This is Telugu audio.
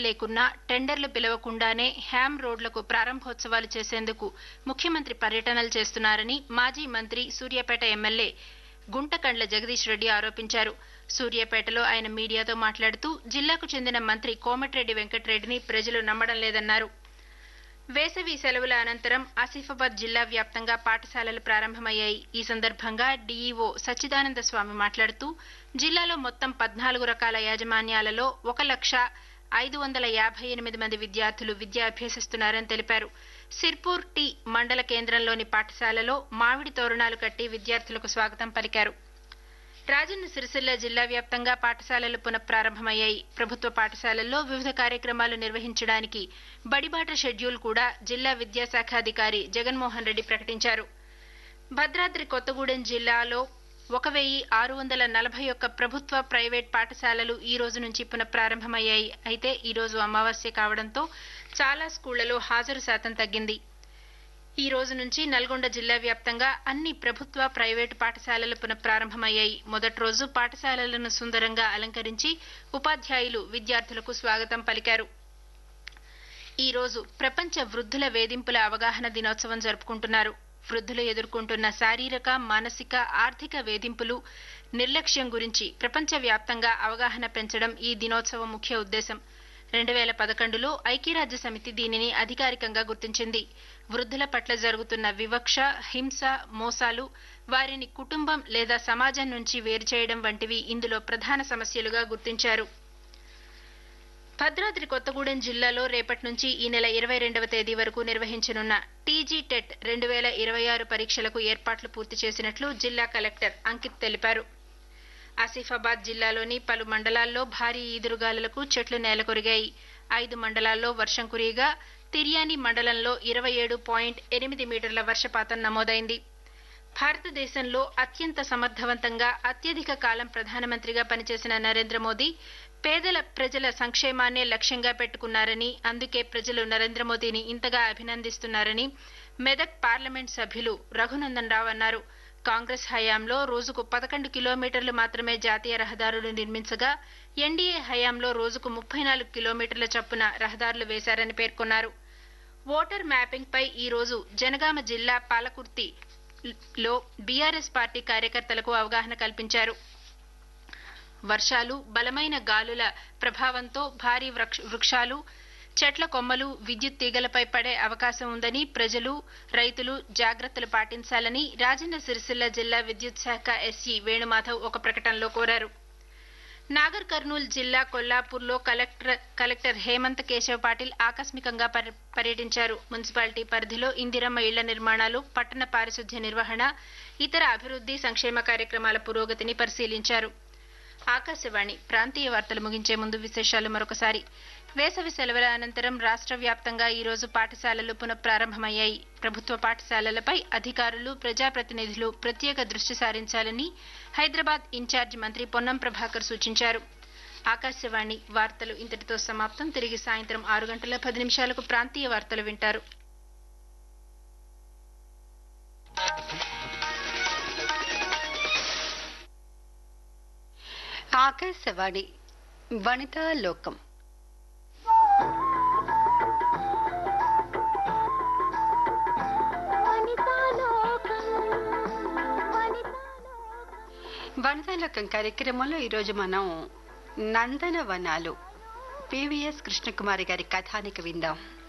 లేకున్నా టెండర్లు పిలవకుండానే హ్యామ్ రోడ్లకు ప్రారంభోత్సవాలు చేసేందుకు ముఖ్యమంత్రి పర్యటనలు చేస్తున్నారని మాజీ మంత్రి సూర్యాపేట ఎమ్మెల్యే గుంటకండ్ల జగదీష్ రెడ్డి ఆరోపించారు సూర్యాపేటలో ఆయన మీడియాతో మాట్లాడుతూ జిల్లాకు చెందిన మంత్రి కోమటిరెడ్డి వెంకటరెడ్డిని ప్రజలు నమ్మడం లేదన్నారు వేసవి సెలవుల అనంతరం ఆసిఫాబాద్ జిల్లా వ్యాప్తంగా పాఠశాలలు ప్రారంభమయ్యాయి ఈ సందర్భంగా డీఈఓ సచ్చిదానంద స్వామి మాట్లాడుతూ జిల్లాలో మొత్తం పద్నాలుగు రకాల యాజమాన్యాలలో ఒక లక్ష ఐదు వందల యాభై ఎనిమిది మంది విద్యార్థులు విద్య అభ్యసిస్తున్నారని తెలిపారు సిర్పూర్ టి మండల కేంద్రంలోని పాఠశాలలో మామిడి తోరణాలు కట్టి విద్యార్థులకు స్వాగతం పలికారు రాజన్న సిరిసిల్ల జిల్లా వ్యాప్తంగా పాఠశాలలు పునఃప్రారంభమయ్యాయి ప్రభుత్వ పాఠశాలల్లో వివిధ కార్యక్రమాలు నిర్వహించడానికి బడిబాట షెడ్యూల్ కూడా జిల్లా విద్యాశాఖ అధికారి జగన్మోహన్ రెడ్డి ప్రకటించారు భద్రాద్రి కొత్తగూడెం జిల్లాలో ఒక వెయ్యి ఆరు వందల నలభై ఒక్క ప్రభుత్వ ప్రైవేట్ పాఠశాలలు ఈ రోజు నుంచి పునఃప్రారంభమయ్యాయి అయితే ఈ రోజు అమావాస్య కావడంతో చాలా స్కూళ్లలో హాజరు శాతం తగ్గింది ఈ రోజు నుంచి నల్గొండ జిల్లా వ్యాప్తంగా అన్ని ప్రభుత్వ ప్రైవేటు పాఠశాలలు పునఃప్రారంభమయ్యాయి మొదటి రోజు పాఠశాలలను సుందరంగా అలంకరించి ఉపాధ్యాయులు విద్యార్థులకు స్వాగతం పలికారు ఈ రోజు ప్రపంచ వృద్ధుల వేధింపుల అవగాహన దినోత్సవం జరుపుకుంటున్నారు వృద్ధులు ఎదుర్కొంటున్న శారీరక మానసిక ఆర్థిక వేధింపులు నిర్లక్ష్యం గురించి ప్రపంచవ్యాప్తంగా అవగాహన పెంచడం ఈ దినోత్సవం ముఖ్య ఉద్దేశం రెండు వేల పదకొండులో ఐక్యరాజ్య సమితి దీనిని అధికారికంగా గుర్తించింది వృద్ధుల పట్ల జరుగుతున్న వివక్ష హింస మోసాలు వారిని కుటుంబం లేదా సమాజం నుంచి వేరు చేయడం వంటివి ఇందులో ప్రధాన సమస్యలుగా గుర్తించారు భద్రాద్రి కొత్తగూడెం జిల్లాలో రేపటి నుంచి ఈ నెల ఇరవై రెండవ తేదీ వరకు నిర్వహించనున్న టీజీ టెట్ రెండు వేల ఇరవై ఆరు పరీక్షలకు ఏర్పాట్లు పూర్తి చేసినట్లు జిల్లా కలెక్టర్ అంకిత్ తెలిపారు ఆసిఫాబాద్ జిల్లాలోని పలు మండలాల్లో భారీ ఈదురుగాలులకు చెట్లు నేలకొరిగాయి ఐదు మండలాల్లో వర్షం కురియగా తిర్యాని మండలంలో ఇరవై ఏడు పాయింట్ ఎనిమిది మీటర్ల వర్షపాతం నమోదైంది భారతదేశంలో అత్యంత సమర్థవంతంగా అత్యధిక కాలం ప్రధానమంత్రిగా పనిచేసిన నరేంద్ర మోదీ పేదల ప్రజల సంక్షేమాన్నే లక్ష్యంగా పెట్టుకున్నారని అందుకే ప్రజలు నరేంద్ర మోదీని ఇంతగా అభినందిస్తున్నారని మెదక్ పార్లమెంట్ సభ్యులు రఘునందన్ రావు అన్నారు కాంగ్రెస్ హయాంలో రోజుకు పదకొండు కిలోమీటర్లు మాత్రమే జాతీయ రహదారులు నిర్మించగా ఎన్డీఏ హయాంలో రోజుకు ముప్పై నాలుగు కిలోమీటర్ల చొప్పున రహదారులు వేశారని పేర్కొన్నారు ఓటర్ మ్యాపింగ్ పై ఈ రోజు జనగామ జిల్లా పాలకుర్తి లో బీఆర్ఎస్ పార్టీ కార్యకర్తలకు అవగాహన కల్పించారు వర్షాలు బలమైన గాలుల ప్రభావంతో భారీ వృక్షాలు చెట్ల కొమ్మలు విద్యుత్ తీగలపై పడే అవకాశం ఉందని ప్రజలు రైతులు జాగ్రత్తలు పాటించాలని రాజన్న సిరిసిల్ల జిల్లా విద్యుత్ శాఖ ఎస్ఈ వేణుమాధవ్ ఒక ప్రకటనలో కోరారు నాగర్ కర్నూల్ జిల్లా కొల్లాపూర్లో కలెక్టర్ కలెక్టర్ హేమంత్ కేశవ్ పాటిల్ ఆకస్మికంగా పర్యటించారు మున్సిపాలిటీ పరిధిలో ఇందిరమ్మ ఇళ్ల నిర్మాణాలు పట్టణ పారిశుధ్య నిర్వహణ ఇతర అభివృద్ది సంక్షేమ కార్యక్రమాల పురోగతిని పరిశీలించారు ఆకాశవాణి ప్రాంతీయ వార్తలు ముగించే ముందు విశేషాలు మరొకసారి వేసవి సెలవుల అనంతరం రాష్ట్ర వ్యాప్తంగా ఈ రోజు పాఠశాలలు పునఃప్రారంభమయ్యాయి ప్రభుత్వ పాఠశాలలపై అధికారులు ప్రజాప్రతినిధులు ప్రత్యేక దృష్టి సారించాలని హైదరాబాద్ ఇన్ఛార్జ్ మంత్రి పొన్నం ప్రభాకర్ సూచించారు ఆకాశవాణి వార్తలు ఇంతటితో సమాప్తం తిరిగి సాయంత్రం ఆరు గంటల పది నిమిషాలకు ప్రాంతీయ వార్తలు వింటారు ఆకాశవాణి వనితా లోకం వనితాలోకం కార్యక్రమంలో ఈరోజు మనం నందనవనాలు పివిఎస్ కృష్ణకుమారి గారి కథానికి విందాం